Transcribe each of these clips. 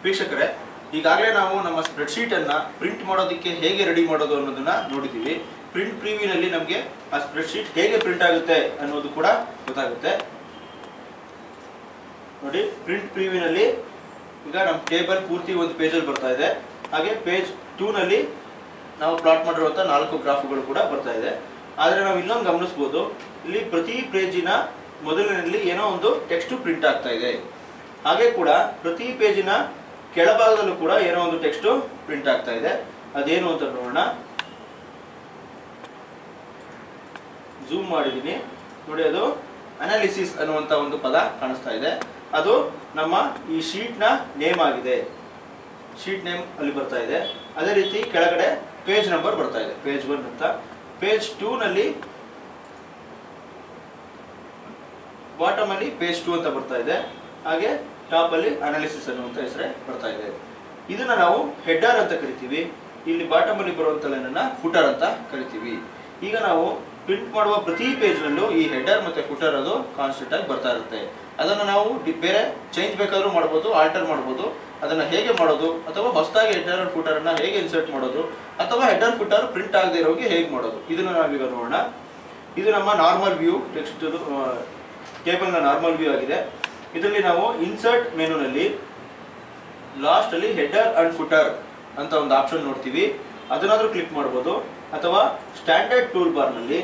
ವೀಕ್ಷಕರೇ ಈಗಾಗಲೇ ನಾವು ನಮ್ಮ ಸ್ಪ್ರೆಡ್ಶೀಟ್ ಅನ್ನ ಪ್ರಿಂಟ್ ಮಾಡೋದಕ್ಕೆ ಹೇಗೆ ರೆಡಿ ಮಾಡೋದು ಅನ್ನೋದನ್ನ ನೋಡಿದ್ದೀವಿ ಪ್ರಿಂಟ್ ಪ್ರಿವ್ಯೂನಲ್ಲಿ ನಮಗೆ ಆ ಸ್ಪ್ರೆಡ್ಶೀಟ್ ಹೇಗೆ ಪ್ರಿಂಟ್ ಆಗುತ್ತೆ ಅನ್ನೋದು ಕೂಡ ಗೊತ್ತಾಗುತ್ತೆ ನೋಡಿ ಪ್ರಿಂಟ್ ಪ್ರಿವ್ಯೂನಲ್ಲಿ ಈಗ ನಮ್ಮ ಟೇಬಲ್ ಪೂರ್ತಿ ಒಂದು ಪೇಜಲ್ಲಿ ಬರ್ತಾ ಇದೆ ಹಾಗೆ ಪೇಜ್ ಟೂನಲ್ಲಿ ನಾವು ಪ್ಲಾಟ್ ಮಾಡಿರುವಂಥ ನಾಲ್ಕು ಗ್ರಾಫ್ಗಳು ಕೂಡ ಬರ್ತಾ ಇದೆ ಆದರೆ ನಾವು ಇನ್ನೊಂದು ಗಮನಿಸ್ಬೋದು ಇಲ್ಲಿ ಪ್ರತಿ ಪೇಜಿನ ಮೊದಲಿನಲ್ಲಿ ಏನೋ ಒಂದು ಟೆಕ್ಸ್ಟ್ ಪ್ರಿಂಟ್ ಆಗ್ತಾ ಇದೆ ಹಾಗೆ ಕೂಡ ಪ್ರತಿ ಪೇಜಿನ ಕೆಳಭಾಗದಲ್ಲೂ ಕೂಡ ಏನೋ ಒಂದು ಟೆಕ್ಸ್ಟ್ ಪ್ರಿಂಟ್ ಆಗ್ತಾ ಇದೆ ಅದೇನು ಅಂತ ನೋಡೋಣ ಝೂಮ್ ಮಾಡಿದ್ದೀನಿ ನೋಡಿ ಅದು ಅನಾಲಿಸಿಸ್ ಅನ್ನುವಂಥ ಒಂದು ಪದ ಕಾಣಿಸ್ತಾ ಇದೆ ಅದು ನಮ್ಮ ಈ ಶೀಟ್ನ ನೇಮ್ ಆಗಿದೆ ಶೀಟ್ ನೇಮ್ ಅಲ್ಲಿ ಬರ್ತಾ ಇದೆ ಅದೇ ರೀತಿ ಕೆಳಗಡೆ ಪೇಜ್ ನಂಬರ್ ಬರ್ತಾ ಇದೆ ಪೇಜ್ ಒನ್ ಅಂತ ಪೇಜ್ ಟೂ ನಲ್ಲಿ ಬಾಟಮ್ ಅಲ್ಲಿ ಪೇಜ್ ಟೂ ಅಂತ ಬರ್ತಾ ಇದೆ ಹಾಗೆ ಟಾಪ್ ಅಲ್ಲಿ ಅನಾಲಿಸಿಸ್ ಅನ್ನುವಂಥ ಹೆಸರೇ ಬರ್ತಾ ಇದೆ ಇದನ್ನ ನಾವು ಹೆಡರ್ ಅಂತ ಕರಿತೀವಿ ಇಲ್ಲಿ ಬಾಟಮ್ ಅಲ್ಲಿ ಬರುವಂತ ಲೈನನ್ನ ಫುಟರ್ ಅಂತ ಕರಿತೀವಿ ಈಗ ನಾವು ಪ್ರಿಂಟ್ ಮಾಡುವ ಪ್ರತಿ ಪೇಜ್ ನಲ್ಲೂ ಈ ಹೆಡರ್ ಮತ್ತೆ ಫುಟರ್ ಅದು ಕಾನ್ಸ್ಟೆಂಟ್ ಆಗಿ ಬರ್ತಾ ಇರುತ್ತೆ ಅದನ್ನ ನಾವು ಡಿ- ಬೇರೆ ಚೇಂಜ್ ಬೇಕಾದ್ರೂ ಮಾಡ್ಬೋದು ಆಲ್ಟರ್ ಮಾಡ್ಬೋದು ಅದನ್ನ ಹೇಗೆ ಮಾಡೋದು ಅಥವಾ ಹೊಸದಾಗಿ ಹೆಡರ್ ಅಂಡ್ ಫುಟರ್ ಅನ್ನ ಹೇಗೆ ಇನ್ಸರ್ಟ್ ಮಾಡೋದು ಅಥವಾ ಹೆಡರ್ ಫುಟರ್ ಪ್ರಿಂಟ್ ಆಗದೆ ಇರೋಗೆ ಹೇಗೆ ಮಾಡೋದು ಇದನ್ನ ನಾವೀಗ ನೋಡೋಣ ಇದು ನಮ್ಮ ನಾರ್ಮಲ್ ವ್ಯೂ ಟೆಕ್ಸ್ಟ್ ಟೇಬಲ್ನ ನಾರ್ಮಲ್ ವ್ಯೂ ಆಗಿದೆ ಇದರಲ್ಲಿ ನಾವು ಇನ್ಸರ್ಟ್ ಮೆನುನಲ್ಲಿ ಲಾಸ್ಟ್ ಅಲ್ಲಿ ಹೆಡರ್ ಅಂಡ್ ಫುಟರ್ ಅಂತ ಒಂದು ಆಪ್ಷನ್ ನೋಡ್ತೀವಿ ಅದನ್ನಾದ್ರೂ ಕ್ಲಿಕ್ ಮಾಡ್ಬೋದು ಅಥವಾ ಸ್ಟ್ಯಾಂಡರ್ಡ್ ಟೂಲ್ ಬಾರ್ನಲ್ಲಿ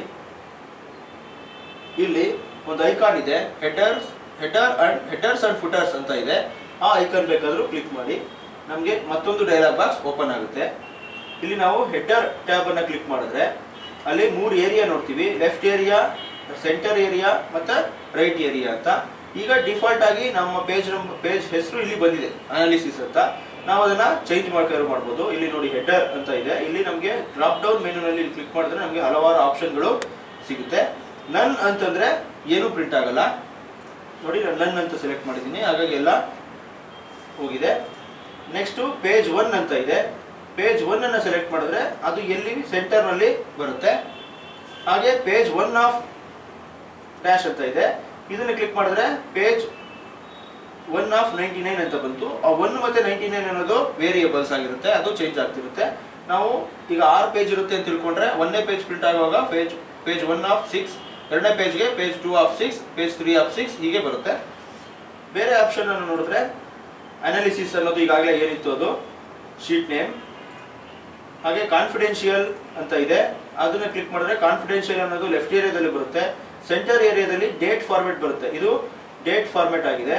ಇಲ್ಲಿ ಒಂದು ಐಕಾನ್ ಇದೆ headers header and headers and footers ಅಂತ ಇದೆ ಆ ಐಕಾನ್ ಬೇಕಾದರೂ ಕ್ಲಿಕ್ ಮಾಡಿ ನಮಗೆ ಮತ್ತೊಂದು ಡೈಲಾಗ್ ಬಾಕ್ಸ್ ಓಪನ್ ಆಗುತ್ತೆ ಇಲ್ಲಿ ನಾವು ಹೆಡರ್ ಟ್ಯಾಬ್ ಅನ್ನ ಕ್ಲಿಕ್ ಮಾಡಿದ್ರೆ ಅಲ್ಲಿ ಮೂರು ಏರಿಯಾ ನೋಡ್ತೀವಿ ಲೆಫ್ಟ್ ಏರಿಯಾ ಸೆಂಟರ್ ಏರಿಯಾ ಮತ್ತೆ ರೈಟ್ ಏರಿಯಾ ಅಂತ ಈಗ ಡಿಫಾಲ್ಟ್ ಆಗಿ ನಮ್ಮ ಪೇಜ್ ಪೇಜ್ ಹೆಸರು ಇಲ್ಲಿ ಬಂದಿದೆ ಅನಾಲಿಸಿಸ್ ಅಂತ ನಾವು ಅದನ್ನ ಚೇಂಜ್ ಮಾಡ್ಕೊಂಡು ಮಾಡ್ಬೋದು ಇಲ್ಲಿ ನೋಡಿ ಹೆಡರ್ ಅಂತ ಇದೆ ಇಲ್ಲಿ ನಮಗೆ ಡ್ರಾಪ್ ಡೌನ್ ಮೆನುನಲ್ಲಿ ಕ್ಲಿಕ್ ಮಾಡಿದ್ರೆ ನಮಗೆ ಹಲವಾರು ಆಪ್ಷನ್ಗಳು ಸಿಗುತ್ತೆ ನನ್ ಅಂತಂದ್ರೆ ಏನು ಪ್ರಿಂಟ್ ಆಗಲ್ಲ ನೋಡಿ ನಾನು ನನ್ ಅಂತ ಸೆಲೆಕ್ಟ್ ಮಾಡಿದ್ದೀನಿ ಹಾಗಾಗಿ ಎಲ್ಲ ಹೋಗಿದೆ ನೆಕ್ಸ್ಟ್ ಪೇಜ್ ಒನ್ ಅಂತ ಇದೆ ಪೇಜ್ ಒನ್ ಅನ್ನ ಸೆಲೆಕ್ಟ್ ಮಾಡಿದ್ರೆ ಅದು ಎಲ್ಲಿ ಸೆಂಟರ್ ನಲ್ಲಿ ಬರುತ್ತೆ ಹಾಗೆ ಪೇಜ್ ಒನ್ ಆಫ್ ಡ್ಯಾಶ್ ಅಂತ ಇದೆ ಇದನ್ನ ಕ್ಲಿಕ್ ಮಾಡಿದ್ರೆ page one of ninety nine ಅಂತ ಬಂತು ಆ ಒನ್ ಮತ್ತೆ ನೈಂಟಿ ನೈನ್ ಅನ್ನೋದು ವೇರಿಯೇಬಲ್ಸ್ ಆಗಿರುತ್ತೆ ಅದು ಚೇಂಜ್ ಆಗ್ತಿರುತ್ತೆ ನಾವು ಈಗ ಆರು ಪೇಜ್ ಇರುತ್ತೆ ಅಂತ ತಿಳ್ಕೊಂಡ್ರೆ ಒಂದನೇ ಪೇಜ್ ಪ್ರಿಂಟ್ ಆಗುವಾಗ page page one of six ಎರಡನೇ ಪೇಜ್ಗೆ page two of six page three of six ಹೀಗೆ ಬರುತ್ತೆ ಬೇರೆ ಆಪ್ಷನ್ ಅನ್ನು ನೋಡಿದ್ರೆ ಅನಾಲಿಸಿಸ್ ಅನ್ನೋದು ಈಗಾಗಲೇ ಏನಿತ್ತು ಅದು ಶೀಟ್ ನೇಮ್ ಹಾಗೆ ಕಾನ್ಫಿಡೆನ್ಷಿಯಲ್ ಅಂತ ಇದೆ ಅದನ್ನ ಕ್ಲಿಕ್ ಮಾಡಿದ್ರೆ ಕಾನ್ಫಿಡೆನ್ಷಿಯಲ್ ಅನ್ನೋದು ಲೆಫ್ಟ್ ಏರಿಯಾದಲ್ಲಿ ಬರುತ್ತೆ ಸೆಂಟರ್ ಏರಿಯಾದಲ್ಲಿ ಡೇಟ್ ಫಾರ್ಮೆಟ್ ಬರುತ್ತೆ ಇದು ಡೇಟ್ ಫಾರ್ಮೆಟ್ ಆಗಿದೆ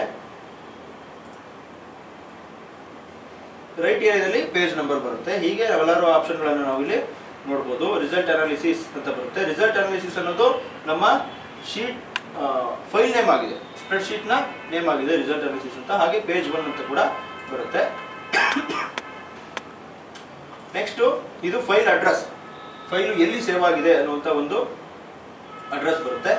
ರೈಟ್ ಏರಿಯಾದಲ್ಲಿ ಪೇಜ್ ನಂಬರ್ ಬರುತ್ತೆ ಹೀಗೆ ಹಲವಾರು ಆಪ್ಷನ್ಗಳನ್ನು ನಾವು ಇಲ್ಲಿ ನೋಡ್ಬೋದು ರಿಸಲ್ಟ್ ಅನಾಲಿಸಿಸ್ ಅಂತ ಬರುತ್ತೆ ರಿಸಲ್ಟ್ ಅನಾಲಿಸಿಸ್ ಅನ್ನೋದು ನಮ್ಮ ಶೀಟ್ ಫೈಲ್ ನೇಮ್ ಆಗಿದೆ ಸ್ಪ್ರೆಡ್ ಶೀಟ್ನ ನೇಮ್ ಆಗಿದೆ ರಿಸಲ್ಟ್ ಅನಾಲಿಸಿಸ್ ಅಂತ ಹಾಗೆ ಪೇಜ್ ಒನ್ ಅಂತ ಕೂಡ ಬರುತ್ತೆ ನೆಕ್ಸ್ಟ್ ಇದು ಫೈಲ್ ಅಡ್ರೆಸ್ ಫೈಲು ಎಲ್ಲಿ ಸೇವ್ ಆಗಿದೆ ಅನ್ನುವಂಥ ಒಂದು ಅಡ್ರೆಸ್ ಬರುತ್ತೆ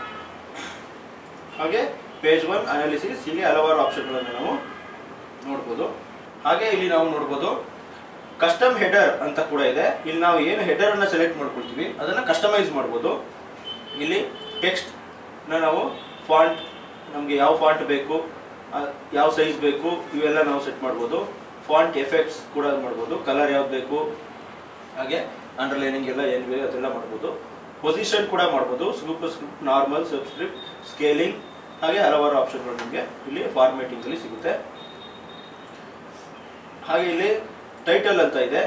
ಹಾಗೆ ಪೇಜ್ ಒನ್ ಅನಾಲಿಸಿಸ್ ಹೀಗೆ ಹಲವಾರು ಆಪ್ಷನ್ಗಳನ್ನು ನಾವು ನೋಡ್ಬೋದು ಹಾಗೆ ಇಲ್ಲಿ ನಾವು ನೋಡ್ಬೋದು ಕಸ್ಟಮ್ ಹೆಡರ್ ಅಂತ ಕೂಡ ಇದೆ ಇಲ್ಲಿ ನಾವು ಏನು ಹೆಡರ್ ಅನ್ನ ಸೆಲೆಕ್ಟ್ ಮಾಡ್ಕೊಳ್ತೀವಿ ಅದನ್ನ ಕಸ್ಟಮೈಸ್ ಮಾಡ್ಬೋದು ಇಲ್ಲಿ ಟೆಕ್ಸ್ಟ್ ನಾವು ಫಾಂಟ್ ನಮಗೆ ಯಾವ ಫಾಂಟ್ ಬೇಕು ಆ, ಯಾವ ಸೈಜ್ ಬೇಕು ಇವೆಲ್ಲ ನಾವು ಸೆಟ್ ಮಾಡ್ಬೋದು ಫಾಂಟ್ ಎಫೆಕ್ಟ್ಸ್ ಕೂಡ ಮಾಡ್ಬೋದು ಕಲರ್ ಯಾವ್ದು ಬೇಕು ಹಾಗೆ ಅಂಡರ್ಲೈನಿಂಗ್ ಎಲ್ಲ ಏನು ಬೇಕು ಅದೆಲ್ಲ ಮಾಡ್ಬೋದು ಪೊಸಿಷನ್ ಕೂಡ ಮಾಡ್ಬೋದು superscript normal subscript scaling ಹಾಗೆ ಹಲವಾರು ಆಪ್ಷನ್ಗಳು ನಿಮಗೆ ಇಲ್ಲಿ ಫಾರ್ಮೇಟಿಂಗ್ ಅಲ್ಲಿ ಸಿಗುತ್ತೆ ಹಾಗೆ ಇಲ್ಲಿ ಟೈಟಲ್ ಅಂತ ಇದೆ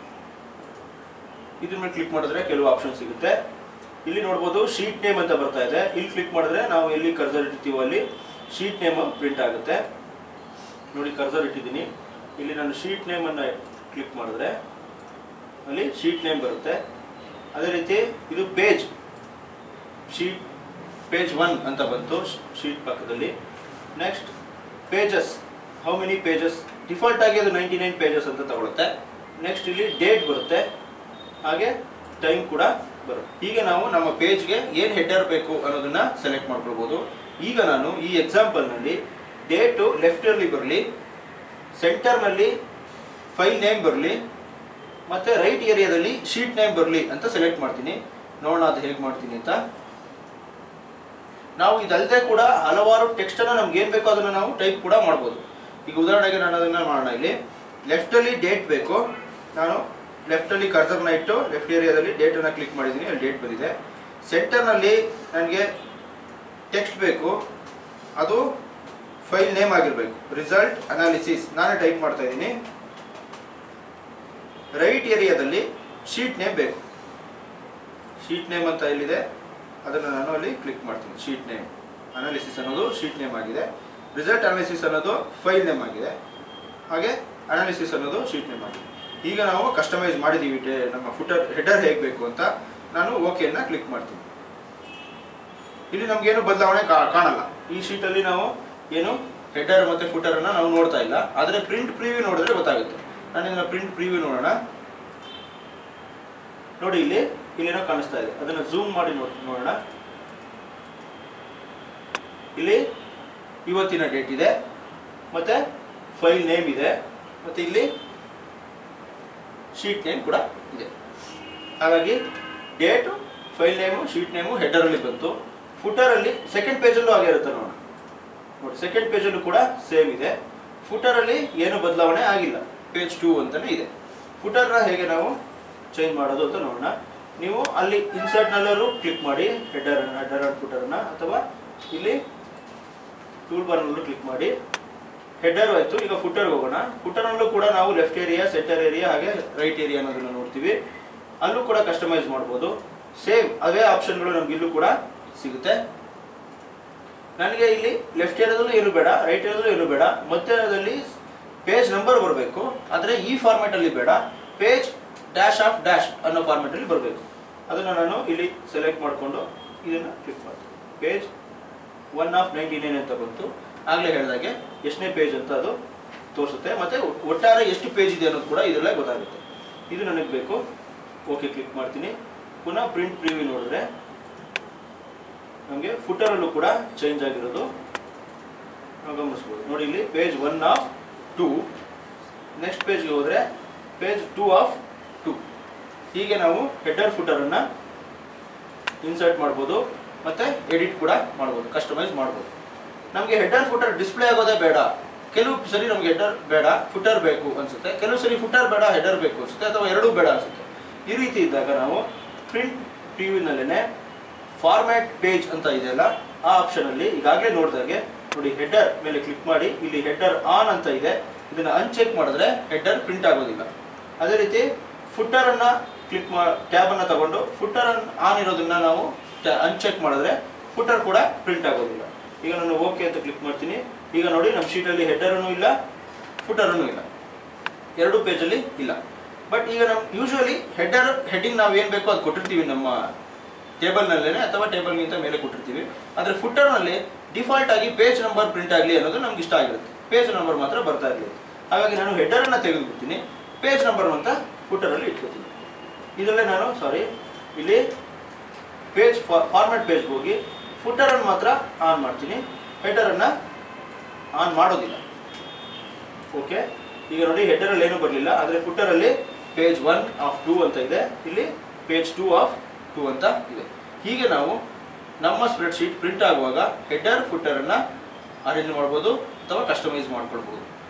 ಇದ್ರ ಮೇಲೆ ಕ್ಲಿಕ್ ಮಾಡಿದ್ರೆ ಕೆಲವು ಆಪ್ಷನ್ ಸಿಗುತ್ತೆ ಇಲ್ಲಿ ನೋಡ್ಬೋದು ಶೀಟ್ ನೇಮ್ ಅಂತ ಬರ್ತಾ ಇದೆ ಇಲ್ಲಿ ಕ್ಲಿಕ್ ಮಾಡಿದ್ರೆ ನಾವು ಎಲ್ಲಿ ಕರ್ಸರ್ ಇಟ್ಟಿರ್ತೀವೋ ಅಲ್ಲಿ ಶೀಟ್ ನೇಮ್ ಪ್ರಿಂಟ್ ಆಗುತ್ತೆ ನೋಡಿ ಕರ್ಸರ್ ಇಟ್ಟಿದ್ದೀನಿ ಇಲ್ಲಿ ನಾನು ಶೀಟ್ ನೇಮ್ ಅನ್ನ ಕ್ಲಿಕ್ ಮಾಡಿದ್ರೆ ಅಲ್ಲಿ ಶೀಟ್ ನೇಮ್ ಬರುತ್ತೆ ಅದೇ ರೀತಿ ಇದು ಪೇಜ್ ಶೀಟ್ ಪೇಜ್ ಒನ್ ಅಂತ ಬಂತು ಶೀಟ್ ಪಕ್ಕದಲ್ಲಿ next pages how many pages default ಆಗಿ ಅದು ನೈಂಟಿ ನೈನ್ ಪೇಜಸ್ ಅಂತ ತಗೊಳುತ್ತೆ ನೆಕ್ಸ್ಟ್ ಇಲ್ಲಿ ಡೇಟ್ ಬರುತ್ತೆ ಹಾಗೆ ಟೈಮ್ ಕೂಡ ಬರುತ್ತೆ ಈಗ ನಾವು ನಮ್ಮ ಪೇಜ್ಗೆ ಏನು ಹೆಡರ್ ಬೇಕು ಅನ್ನೋದನ್ನ ಸೆಲೆಕ್ಟ್ ಮಾಡ್ಕೊಳ್ಬೋದು ಈಗ ನಾನು ಈ ಎಕ್ಸಾಂಪಲ್ನಲ್ಲಿ ಡೇಟು ಲೆಫ್ಟಲ್ಲಿ ಬರಲಿ ಸೆಂಟರ್ನಲ್ಲಿ ಫೈಲ್ ನೇಮ್ ಬರಲಿ ಮತ್ತು ರೈಟ್ ಏರಿಯಾದಲ್ಲಿ ಶೀಟ್ ನೇಮ್ ಬರಲಿ ಅಂತ ಸೆಲೆಕ್ಟ್ ಮಾಡ್ತೀನಿ ನೋಡೋಣ ಅದು ಹೇಗೆ ಮಾಡ್ತೀನಿ ಅಂತ ನಾವು ಇದಲ್ಲದೆ ಕೂಡ ಹಲವಾರು ಟೆಕ್ಸ್ಟನ್ನು ನಮ್ಗೆ ಏನು ಬೇಕೋ ಅದನ್ನು ನಾವು ಟೈಪ್ ಕೂಡ ಮಾಡ್ಬೋದು ಈಗ ಉದಾಹರಣೆಗೆ ನಾನು ಅದನ್ನ ಮಾಡೋಣ ಇಲ್ಲಿ ಲೆಫ್ಟಲ್ಲಿ ಡೇಟ್ ಬೇಕು ನಾನು ಲೆಫ್ಟಲ್ಲಿ ಕರ್ಸರ್ನ ಇಟ್ಟು ಲೆಫ್ಟ್ ಏರಿಯಾದಲ್ಲಿ ಡೇಟನ್ನು ಕ್ಲಿಕ್ ಮಾಡಿದ್ದೀನಿ ಅಲ್ಲಿ ಡೇಟ್ ಬಂದಿದೆ ಸೆಂಟರ್ನಲ್ಲಿ ನನಗೆ ಟೆಕ್ಸ್ಟ್ ಬೇಕು ಅದು ಫೈಲ್ ನೇಮ್ ಆಗಿರಬೇಕು ರಿಸಲ್ಟ್ ಅನಾಲಿಸಿಸ್ ನಾನೇ ಟೈಪ್ ಮಾಡ್ತಾ ಇದ್ದೀನಿ ರೈಟ್ ಏರಿಯಾದಲ್ಲಿ ಶೀಟ್ ನೇಮ್ ಬೇಕು ಶೀಟ್ ನೇಮ್ ಅಂತ ಎಲ್ಲಿದೆ ಅದನ್ನು ನಾನು ಅಲ್ಲಿ ಕ್ಲಿಕ್ ಮಾಡ್ತೀನಿ ಶೀಟ್ ನೇಮ್ ಅನಾಲಿಸಿಸ್ ಅನ್ನೋದು ಶೀಟ್ ನೇಮ್ ಆಗಿದೆ ರಿಸಲ್ಟ್ ಅನಾಲಿಸಿಸ್ ಅನ್ನೋದು ಫೈಲ್ ನೇಮ್ ಆಗಿದೆ ಹಾಗೆ ಅನಾಲಿಸಿಸ್ ಅನ್ನೋದು ಶೀಟ್ ನೇಮ್ ಆಗಿದೆ ಈಗ ನಾವು ಕಸ್ಟಮೈಸ್ ಮಾಡಿದ್ದೀವಿ ಟೆ- ನಮ್ಮ ಫುಟರ್ ಹೆಡರ್ ಹೇಗೆ ಬೇಕು ಅಂತ ನಾನು ಓಕೆನ ಕ್ಲಿಕ್ ಮಾಡ್ತೀನಿ ಇಲ್ಲಿ ನಮಗೇನು ಬದಲಾವಣೆ ಕಾ- ಕಾಣಲ್ಲ ಈ ಶೀಟಲ್ಲಿ ನಾವು ಏನು ಹೆಡರ್ ಮತ್ತು ಫುಟರನ್ನು ನಾವು ನೋಡ್ತಾ ಇಲ್ಲ ಆದರೆ ಪ್ರಿಂಟ್ ಪ್ರಿವ್ಯೂ ನೋಡಿದ್ರೆ ಗೊತ್ತಾಗುತ್ತೆ ನಾನು ಇದನ್ನ ಪ್ರಿಂಟ್ ಪ್ರಿವ್ಯೂ ನೋಡೋಣ ನೋಡಿ ಇಲ್ಲಿ ಇಲ್ಲೇನೋ ಕಾಣಿಸ್ತಾ ಇದೆ ಅದನ್ನು ಝೂಮ್ ಮಾಡಿ ನೋಡ್ ನೋಡೋಣ ಇಲ್ಲಿ ಇವತ್ತಿನ ಡೇಟ್ ಇದೆ ಮತ್ತೆ ಫೈಲ್ ನೇಮ್ ಇದೆ ಮತ್ತೆ ಇಲ್ಲಿ ಶೀಟ್ ನೇಮ್ ಕೂಡ ಇದೆ ಹಾಗಾಗಿ date file name sheet name ಹೆಡರಲ್ಲಿ ಬಂತು ಫುಟರಲ್ಲಿ ಸೆಕೆಂಡ್ ಪೇಜಲ್ಲೂ ಹಾಗೆ ಇರುತ್ತೆ ನೋಡೋಣ ನೋಡಿ ಸೆಕೆಂಡ್ ಪೇಜಲ್ಲೂ ಕೂಡ ಸೇಮ್ ಇದೆ ಫುಟರಲ್ಲಿ ಏನು ಬದಲಾವಣೆ ಆಗಿಲ್ಲ ಪೇಜ್ ಟೂ ಅಂತಾನೆ ಇದೆ ಫುಟರ್ನ ಹೇಗೆ ನಾವು ಚೇಂಜ್ ಮಾಡೋದು ಅಂತ ನೋಡೋಣ ನೀವು ಅಲ್ಲಿ ಇನ್ಸರ್ಟ್ನಲ್ಲೂ ಕ್ಲಿಕ್ ಮಾಡಿ ಹೆಡರ್ ಹೆಡರ್ ಅಂಡ್ ಫುಟರ್ನ ಅಥವಾ ಇಲ್ಲಿ ಟೂಲ್ ಬಾರ್ನಲ್ಲೂ ಕ್ಲಿಕ್ ಮಾಡಿ ಹೆಡರ್ ಆಯ್ತು ಈಗ ಫುಟರ್ ಹೋಗೋಣ ಫುಟರ್ನಲ್ಲೂ ಕೂಡ ನಾವು ಲೆಫ್ಟ್ ಏರಿಯಾ ಸೆಂಟರ್ ಏರಿಯಾ ಹಾಗೆ ರೈಟ್ ಏರಿಯಾ ಅನ್ನೋದನ್ನ ನೋಡ್ತೀವಿ ಅಲ್ಲೂ ಕೂಡ ಕಸ್ಟಮೈಸ್ ಮಾಡ್ಬೋದು ಸೇಮ್ ಅವೇ ಆಪ್ಷನ್ಗಳು ನಮ್ಗೆ ಇಲ್ಲೂ ಕೂಡ ಸಿಗುತ್ತೆ ನನಗೆ ಇಲ್ಲಿ ಲೆಫ್ಟ್ ಏರಿಯಾದಲ್ಲೂ ಏನು ಬೇಡ ರೈಟ್ ಏರಿಯಾದಲ್ಲೂ ಏನು ಬೇಡ ಮಧ್ಯದಲ್ಲಿ ಪೇಜ್ ನಂಬರ್ ಬರಬೇಕು ಆದರೆ ಈ ಫಾರ್ಮ್ಯಾಟ್ ಅಲ್ಲಿ ಬೇಡ ಪೇಜ್ ಡ್ಯಾಶ್ ಆಫ್ ಡ್ಯಾಶ್ ಅನ್ನೋ ಫಾರ್ಮ್ಯಾಟ್ ಅಲ್ಲಿ ಬರಬೇಕು ಅದನ್ನು ನಾನು ಇಲ್ಲಿ ಸೆಲೆಕ್ಟ್ ಮಾಡಿಕೊಂಡು ಇದನ್ನು ಕ್ಲಿಕ್ ಮಾಡ್ತೀನಿ page one of ninety nine ಅಂತ ಬಂತು ಆಗಲೇ ಹೇಳಿದಾಗೆ ಎಷ್ಟನೇ ಪೇಜ್ ಅಂತ ಅದು ತೋರಿಸುತ್ತೆ ಮತ್ತೆ ಒಟ್ಟಾರೆ ಎಷ್ಟು ಪೇಜ್ ಇದೆ ಅನ್ನೋದು ಕೂಡ ಇದರಲ್ಲೇ ಗೊತ್ತಾಗುತ್ತೆ ಇದು ನನಗೆ ಬೇಕು ಓಕೆ ಕ್ಲಿಕ್ ಮಾಡ್ತೀನಿ ಪುನಃ ಪ್ರಿಂಟ್ ಪ್ರಿವ್ಯೂ ನೋಡಿದ್ರೆ ನಮಗೆ ಫುಟರಲ್ಲೂ ಕೂಡ ಚೇಂಜ್ ಆಗಿರೋದು ನಾವು ಗಮನಿಸ್ಬೋದು ನೋಡಿ ಇಲ್ಲಿ page one of two next ಪೇಜ್ಗೆ ಹೋದರೆ ಪೇಜ್ ಟೂ ಆಫ್ ಟೂ ಹೀಗೆ ನಾವು ಹೆಡರ್ ಫುಟರನ್ನು ಇನ್ಸರ್ಟ್ ಮಾಡ್ಬೋದು ಮತ್ತೆ ಎಡಿಟ್ ಕೂಡ ಮಾಡ್ಬೋದು ಕಸ್ಟಮೈಸ್ ಮಾಡ್ಬೋದು ನಮಗೆ ಹೆಡರ್ ಫುಟರ್ ಡಿಸ್ಪ್ಲೇ ಆಗೋದೇ ಬೇಡ ಕೆಲವು ಸರಿ ನಮ್ಗೆ ಹೆಡರ್ ಬೇಡ ಫುಟರ್ ಬೇಕು ಅನ್ಸುತ್ತೆ ಕೆಲವು ಸರಿ ಫುಟರ್ ಬೇಡ ಹೆಡರ್ ಬೇಕು ಅನ್ಸುತ್ತೆ ಅಥವಾ ಎರಡೂ ಬೇಡ ಅನ್ಸುತ್ತೆ ಈ ರೀತಿ ಇದ್ದಾಗ ನಾವು ಪ್ರಿಂಟ್ ಟಿವಿನಲ್ಲೇ ಫಾರ್ಮ್ಯಾಟ್ ಪೇಜ್ ಅಂತ ಇದೆಯಲ್ಲ ಆ ಆಪ್ಷನಲ್ಲಿ ಈಗಾಗಲೇ ನೋಡಿದಾಗೆ ನೋಡಿ ಹೆಡರ್ ಮೇಲೆ ಕ್ಲಿಕ್ ಮಾಡಿ ಇಲ್ಲಿ ಹೆಡರ್ ಆನ್ ಅಂತ ಇದೆ ಇದನ್ನು ಅನ್ಚೆಕ್ ಮಾಡಿದ್ರೆ ಹೆಡರ್ ಪ್ರಿಂಟ್ ಆಗೋದಿಲ್ಲ ಅದೇ ರೀತಿ ಫುಟರ್ ಅನ್ನ ಕ್ಲಿಕ್ ಮಾ ಟ್ಯಾಬ್ ಅನ್ನ ತಗೊಂಡು ಫುಟರ್ ಆನ್ ಇರೋದನ್ನ ನಾವು ಅನ್ಚೆಕ್ ಮಾಡಿದ್ರೆ ಫುಟರ್ ಕೂಡ ಪ್ರಿಂಟ್ ಆಗೋದಿಲ್ಲ ಈಗ ನಾನು ಓಕೆ ಅಂತ ಕ್ಲಿಕ್ ಮಾಡ್ತೀನಿ ಈಗ ನೋಡಿ ನಮ್ಮ ಶೀಟಲ್ಲಿ ಹೆಡರನ್ನು ಇಲ್ಲ ಫುಟರನ್ನು ಇಲ್ಲ ಎರಡು ಪೇಜಲ್ಲಿ ಇಲ್ಲ ಬಟ್ ಈಗ ನಮ್ಮ ಯೂಶುವಲಿ ಹೆಡರ್ ಹೆಡ್ಡಿಂಗ್ ನಾವು ಏನು ಬೇಕೋ ಅದು ಕೊಟ್ಟಿರ್ತೀವಿ ನಮ್ಮ ಟೇಬಲ್ನಲ್ಲೇ ಅಥವಾ ಟೇಬಲ್ಗಿಂತ ಮೇಲೆ ಕೊಟ್ಟಿರ್ತೀವಿ ಆದರೆ ಫುಟರ್ನಲ್ಲಿ ಡಿಫಾಲ್ಟ್ ಆಗಿ ಪೇಜ್ ನಂಬರ್ ಪ್ರಿಂಟ್ ಆಗಲಿ ಅನ್ನೋದು ನಮ್ಗೆ ಇಷ್ಟ ಆಗಿರುತ್ತೆ ಪೇಜ್ ನಂಬರ್ ಮಾತ್ರ ಬರ್ತಾ ಇರಲಿ ಹಾಗಾಗಿ ನಾನು ಹೆಡರನ್ನು ತೆಗೆದುಬಿಡ್ತೀನಿ ಪೇಜ್ ನಂಬರ್ ಅಂತ ಫುಟರಲ್ಲಿ ಇಟ್ಕೋತೀನಿ ಇದರಲ್ಲೇ ನಾನು ಸಾರಿ ಇಲ್ಲಿ ಪೇಜ್ ಫಾರ್ಮ್ಯಾಟ್ ಪೇಜ್ಗೆ ಹೋಗಿ ಫುಟರನ್ನು ಮಾತ್ರ ಆನ್ ಮಾಡ್ತೀನಿ ಹೆಡರನ್ನು ಆನ್ ಮಾಡೋದಿಲ್ಲ ಓಕೆ ಈಗ ನೋಡಿ ಹೆಡರಲ್ಲಿ ಏನೂ ಬರಲಿಲ್ಲ ಆದರೆ ಫುಟರಲ್ಲಿ ಪೇಜ್ ಒನ್ ಆಫ್ ಟೂ ಅಂತ ಇದೆ ಇಲ್ಲಿ ಪೇಜ್ ಟೂ ಆಫ್ ಟೂ ಅಂತ ಇದೆ ಹೀಗೆ ನಾವು ನಮ್ಮ ಸ್ಪ್ರೆಡ್ ಶೀಟ್ ಪ್ರಿಂಟ್ ಆಗುವಾಗ ಹೆಡರ್ ಫುಟರನ್ನು ಅರೇಂಜ್ ಮಾಡ್ಬೋದು ಅಥವಾ ಕಸ್ಟಮೈಸ್ ಮಾಡ್ಕೊಳ್ಬೋದು